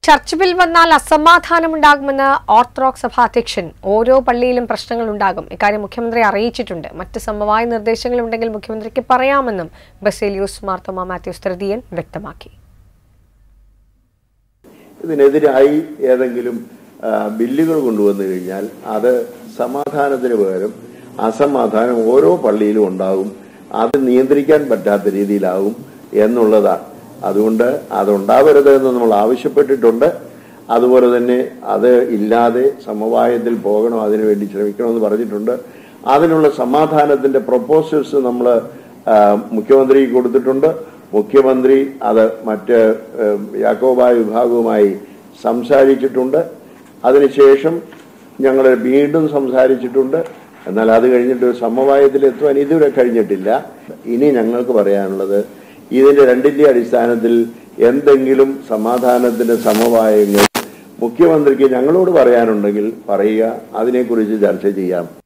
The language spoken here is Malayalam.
ചർച്ച് ബിൽ വന്നാൽ അസമാധാനമുണ്ടാകുമെന്ന് ഓർത്തഡോക്സ് സഭ അധ്യക്ഷൻ ഓരോ പള്ളിയിലും പ്രശ്നങ്ങൾ ഉണ്ടാകും ഇക്കാര്യം മുഖ്യമന്ത്രി അറിയിച്ചിട്ടുണ്ട് മറ്റ് സമവായ നിർദ്ദേശങ്ങളുണ്ടെങ്കിൽ മുഖ്യമന്ത്രിക്ക് പറയാമെന്നും ബസേലിയൂസ് മാർത്തോമ മാത്യൂസ് തൃതീയൻ വ്യക്തമാക്കി ഇതിനെതിരായി ഏതെങ്കിലും ആ, ബില്ലുകൾ കൊണ്ടുവന്നു കഴിഞ്ഞാൽ അത് സമാധാനത്തിന് പകരം അസമാധാനം ഓരോ പള്ളിയിലും ഉണ്ടാകും അത് നിയന്ത്രിക്കാൻ പറ്റാത്ത രീതിയിലാകും എന്നുള്ളതാണ് അതുകൊണ്ട് അതുണ്ടാവരുത് എന്ന് നമ്മൾ ആവശ്യപ്പെട്ടിട്ടുണ്ട് അതുപോലെ തന്നെ അത് ഇല്ലാതെ സമവായത്തിൽ പോകണം അതിനുവേണ്ടി ശ്രമിക്കണമെന്ന് പറഞ്ഞിട്ടുണ്ട് അതിനുള്ള സമാധാനത്തിന്റെ പ്രപ്പോസൽസ് നമ്മൾ മുഖ്യമന്ത്രിക്ക് കൊടുത്തിട്ടുണ്ട് മുഖ്യമന്ത്രി അത് മറ്റ് ഏഹ്, യാക്കോബായ വിഭാഗവുമായി സംസാരിച്ചിട്ടുണ്ട് അതിനുശേഷം ഞങ്ങൾ വീണ്ടും സംസാരിച്ചിട്ടുണ്ട് എന്നാൽ അത് കഴിഞ്ഞിട്ട് ഒരു സമവായത്തിൽ എത്തുവാൻ ഇതുവരെ കഴിഞ്ഞിട്ടില്ല ഇനി ഞങ്ങൾക്ക് പറയാനുള്ളത് ഇതിന്റെ രണ്ടിന്റെ അടിസ്ഥാനത്തിൽ എന്തെങ്കിലും സമാധാനത്തിന്റെ സമവായങ്ങൾ മുഖ്യമന്ത്രിക്ക് ഞങ്ങളോട് പറയാനുണ്ടെങ്കിൽ പറയുക അതിനെക്കുറിച്ച് ചർച്ച ചെയ്യാം